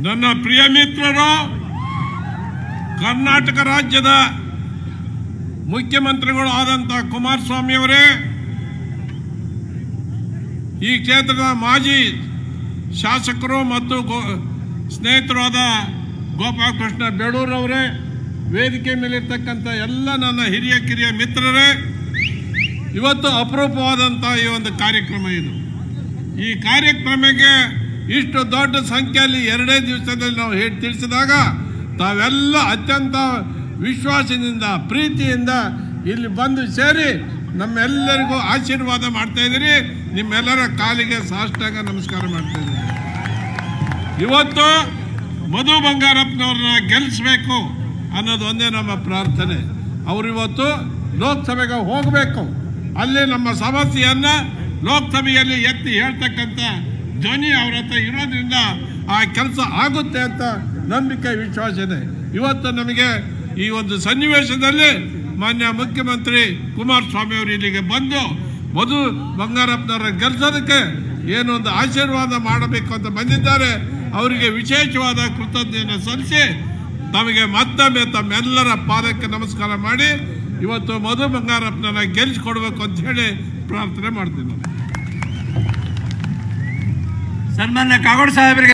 ನನ್ನ ಪ್ರಿಯ ಮಿತ್ರರು ಕರ್ನಾಟಕ ರಾಜ್ಯದ ಮುಖ್ಯಮಂತ್ರಿಗಳು ಆದಂಥ ಕುಮಾರಸ್ವಾಮಿ ಅವರೇ ಈ ಕ್ಷೇತ್ರದ ಮಾಜಿ ಶಾಸಕರು ಮತ್ತು ಗೋ- ಸ್ನೇಹಿತರಾದ ಗೋಪಾಲಕೃಷ್ಣ ಬೇಳೂರವರೇ ವೇದಿಕೆ ಮೇಲಿರ್ತಕ್ಕಂಥ ಎಲ್ಲ ನನ್ನ ಹಿರಿಯ ಕಿರಿಯ ಮಿತ್ರರೇ ಇವತ್ತು ಅಪರೂಪವಾದಂಥ ಈ ಒಂದು ಕಾರ್ಯಕ್ರಮ ಇದು ಈ ಕಾರ್ಯಕ್ರಮಕ್ಕೆ ಇಷ್ಟು ದೊಡ್ಡ ಸಂಖ್ಯೆಯಲ್ಲಿ ಎರಡೇ ದಿವಸದಲ್ಲಿ ನಾವು ಹೇಳಿ ತಿಳಿಸಿದಾಗ ತಾವೆಲ್ಲ ಅತ್ಯಂತ ವಿಶ್ವಾಸದಿಂದ ಪ್ರೀತಿಯಿಂದ ಇಲ್ಲಿ ಬಂದು ಸೇರಿ ನಮ್ಮೆಲ್ಲರಿಗೂ ಆಶೀರ್ವಾದ ಮಾಡ್ತಾ ಇದ್ದೀರಿ ನಿಮ್ಮೆಲ್ಲರ ಕಾಲಿಗೆ ಸಾಷ್ಟಾಂಗ ನಮಸ್ಕಾರ ಮಾಡ್ತಾ ಇದ್ದೀನಿ ಇವತ್ತು ಮಧು ಬಂಗಾರಪ್ಪನವ್ರನ್ನ ಗೆಲ್ಲಿಸ್ಬೇಕು ಅನ್ನೋದು ಒಂದೇ ನಮ್ಮ ಪ್ರಾರ್ಥನೆ ಅವರು ಇವತ್ತು ಲೋಕಸಭೆಗೆ ಹೋಗಬೇಕು ಅಲ್ಲಿ ನಮ್ಮ ಸಮಸ್ಯೆಯನ್ನ ಲೋಕಸಭೆಯಲ್ಲಿ ಎತ್ತಿ ಹೇಳ್ತಕ್ಕಂಥ ಧ್ವನಿ ಅವ್ರ ಹತ್ರ ಇರೋದ್ರಿಂದ ಆ ಕೆಲಸ ಆಗುತ್ತೆ ಅಂತ ನಂಬಿಕೆ ವಿಶ್ವಾಸ ಇದೆ ಇವತ್ತು ನಮಗೆ ಈ ಒಂದು ಸನ್ನಿವೇಶದಲ್ಲಿ ಮಾನ್ಯ ಮುಖ್ಯಮಂತ್ರಿ ಕುಮಾರಸ್ವಾಮಿ ಅವರು ಇಲ್ಲಿಗೆ ಬಂದು ಮಧು ಬಂಗಾರಪ್ಪನವರ ಗೆಲ್ಸೋದಕ್ಕೆ ಏನೊಂದು ಆಶೀರ್ವಾದ ಮಾಡಬೇಕು ಅಂತ ಬಂದಿದ್ದಾರೆ ಅವರಿಗೆ ವಿಶೇಷವಾದ ಕೃತಜ್ಞತೆಯನ್ನು ಸಲ್ಲಿಸಿ ತಮಗೆ ಮತ್ತೊಮ್ಮೆ ತಮ್ಮೆಲ್ಲರ ಪಾದಕ್ಕೆ ನಮಸ್ಕಾರ ಮಾಡಿ ಇವತ್ತು ಮಧು ಬಂಗಾರಪ್ಪನನ್ನ ಗೆಲ್ಲಿಸ್ಕೊಡ್ಬೇಕು ಅಂತ ಹೇಳಿ ಪ್ರಾರ್ಥನೆ ಮಾಡ್ತೀನಿ ಸನ್ಮಾನ್ಯ ಕಾಗೋಡು ಸಾಹೇಬರಿಗೆ